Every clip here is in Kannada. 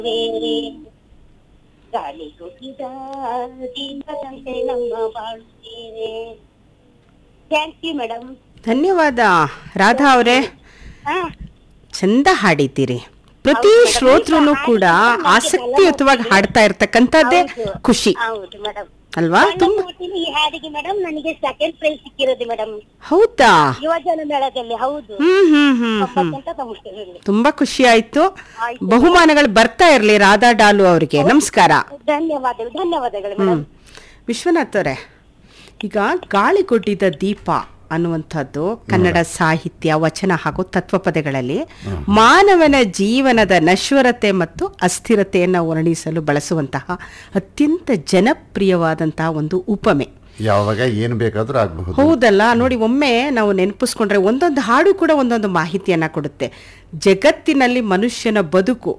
ಗಾಳಿ ಕೊಟ್ಟಿದ ದೀಪದಂತೆ ನಮ್ಮ ಬಾಳುತ್ತೇವೆ ಥ್ಯಾಂಕ್ ಯು ಮೇಡಮ್ ಧನ್ಯವಾದ ರಾಧಾ ಅವರೇ ಹಾ ಚಂದ ಹಾಡಿದ್ದೀರಿ ಪ್ರತಿ ಹೌದು madam. ಶ್ರೋತೃನು ಈಗ ಕೂಡ ಹಾಡಿದ್ರೆ ನಮ್ಗೆ ಆಸಕ್ತಿಯುತವಾಗಿ ತಲೆನೋವು ಹಾಡ್ತಾ ಇರ್ತಕ್ಕಂಥದ್ದೇ ಹೌದು. ಖುಷಿ ಹೌದು ಮೇಡಮ್ ಅಲ್ವಾ ತುಂಬಾ ಈ ಹಾಡಿಗೆ ಮೇಡಮ್ ನನಗೆ ಸೆಕೆಂಡ್ ಪ್ರೈಸ್ ಸಿಕ್ಕಿರೋದು ಮೇಡಮ್ ಹೌದಾ ಯುವಜನ ಮೇಳದಲ್ಲಿ ಹೌದು ಹ್ಮ್ ಹ್ಮ್ ಹ್ಮ್ ಹ್ಮ್ ತೊಂಬತ್ತಂತ ಸಂಸ್ಥೆಯಲ್ಲಿ ತುಂಬಾ ಖುಷಿ ಆಯ್ತು ಆಯ್ತು. ಬಹುಮಾನಗಳು ಬರ್ತಾ ಇರ್ಲಿ ರಾಧಾ ಡಾಲು ಅವರಿಗೆ ನಮಸ್ಕಾರ ಧನ್ಯವಾದಗಳು ಧನ್ಯವಾದಗಳು ಹ್ಮ್ ಮೇಡಮ್ ವಿಶ್ವನಾಥ್ ಅವರೇ ಈಗ ಗಾಳಿ ಕೊಟ್ಟಿದ್ದ ದೀಪ ಅನ್ನುವಂಥದ್ದು ಕನ್ನಡ ಸಾಹಿತ್ಯ ವಚನ ಹಾಗೂ ತತ್ವಪದಗಳಲ್ಲಿ ಮಾನವನ ಜೀವನದ ನಶ್ವರತೆ ಮತ್ತು ಅಸ್ಥಿರತೆಯನ್ನು ವರ್ಣಿಸಲು ಬಳಸುವಂತಹ ಅತ್ಯಂತ ಜನಪ್ರಿಯವಾದಂತಹ ಒಂದು ಉಪಮೆ ಯಾವಾಗ ಏನು ಬೇಕಾದ್ರೂ ಆಗಬಹುದು ಹೌದಲ್ಲ ನೋಡಿ ಒಮ್ಮೆ ನಾವು ನೆನಪಿಸ್ಕೊಂಡ್ರೆ ಒಂದೊಂದು ಹಾಡು ಕೂಡ ಒಂದೊಂದು ಮಾಹಿತಿಯನ್ನ ಕೊಡುತ್ತೆ ಜಗತ್ತಿನಲ್ಲಿ ಮನುಷ್ಯನ ಬದುಕು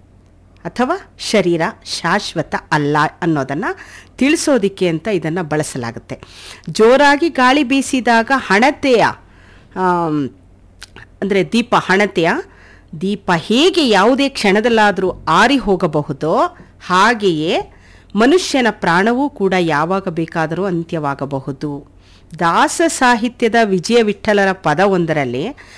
ಅಥವಾ ಶರೀರ ಶಾಶ್ವತ ಅಲ್ಲ ಅನ್ನೋದನ್ನ ತಿಳಿಸೋದಿಕ್ಕೆ ಅಂತ ಇದನ್ನ ಬಳಸಲಾಗುತ್ತೆ ಜೋರಾಗಿ ಗಾಳಿ ಬೀಸಿದಾಗ ಹಣತೆಯ ಆಮ್, ಅಂದರೆ ದೀಪ ಹಣತೆಯ ದೀಪ ಹೇಗೆ ಯಾವುದೇ ಕ್ಷಣದಲ್ಲಾದರೂ ಆರಿ ಹೋಗಬಹುದೋ ಹಾಗೆಯೇ ಮನುಷ್ಯನ ಪ್ರಾಣವೂ ಕೂಡ ಯಾವಾಗ ಬೇಕಾದರೂ ಅಂತ್ಯವಾಗಬಹುದು ದಾಸ ಸಾಹಿತ್ಯದ ವಿಜಯ ವಿಠಲರ ಪದವೊಂದರಲ್ಲಿ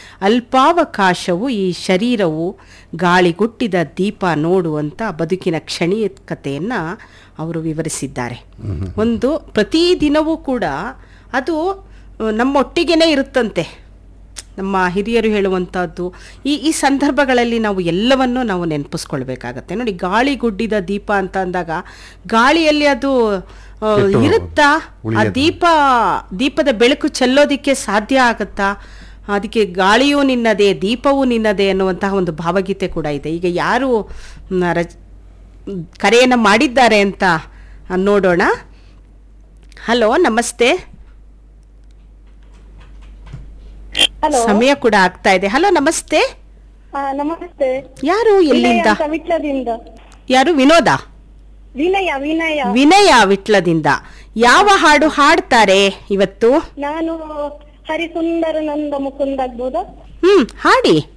ಅಲ್ಪಾವಕಾಶವು ಈ ಶರೀರವು ಗಾಳಿಗುಟ್ಟಿದ ದೀಪ ನೋಡುವಂಥ ಬದುಕಿನ ಕ್ಷಣಿಕತೆಯನ್ನು ಅವರು ವಿವರಿಸಿದ್ದಾರೆ ಒಂದು ಪ್ರತಿದಿನವೂ ಕೂಡ ಅದು ಅಹ್, ನಮ್ಮೊಟ್ಟಿಗೆನೇ ಇರುತ್ತಂತೆ ನಮ್ಮ ಹಿರಿಯರು ಹೇಳುವಂಥದ್ದು ಈ ಈ ಸಂದರ್ಭಗಳಲ್ಲಿ ನಾವು ಎಲ್ಲವನ್ನೂ ನಾವು ನೆನಪಿಸ್ಕೊಳ್ಬೇಕಾಗತ್ತೆ ನೋಡಿ ಗಾಳಿ ಗುಡ್ಡಿದ ದೀಪ ಅಂತ ಅಂದಾಗ ಗಾಳಿಯಲ್ಲಿ ಅದು ಆ, ಕೆಟ್ಟು ಇರುತ್ತಾ ಆ ಉಳಿಯೋದು. ದೀಪ ದೀಪದ ಬೆಳಕು ಚೆಲ್ಲೋದಿಕ್ಕೆ ಸಾಧ್ಯ ಆಗತ್ತಾ ಅದಕ್ಕೆ ಗಾಳಿಯೂ ನಿನ್ನದೇ ದೀಪವೂ ನಿನ್ನದೇ ಅನ್ನುವಂತಹ ಒಂದು ಭಾವಗೀತೆ ಕೂಡ ಇದೆ ಈಗ ಯಾರು ಮ್, ರಚ್ ಕರೆಯನ್ನು ಮಾಡಿದ್ದಾರೆ ಅಂತ ನೋಡೋಣ ಹಲೋ ನಮಸ್ತೆ ಹಲೋ ಸಮಯ ಕೂಡ ಆಗ್ತಾ ಇದೆ ಹಲೋ ನಮಸ್ತೆ ನಮಸ್ತೆ ಯಾರು ಎಲ್ಲಿಂದ ವಿಟ್ಲದಿಂದ ಯಾರು ವಿನೋದ ವಿನಯ ವಿನಯ ವಿನಯ ವಿಟ್ಲದಿಂದ ಯಾವ ಹಾಡು ಹಾಡ್ತಾರೆ ಇವತ್ತು ನಾನು ಹರಿಸುಂದರ ನಂದ ಮುಕುಂದ ಆಗ್ಬೋದಾ ಹ್ಮ್ ಹಾಡಿ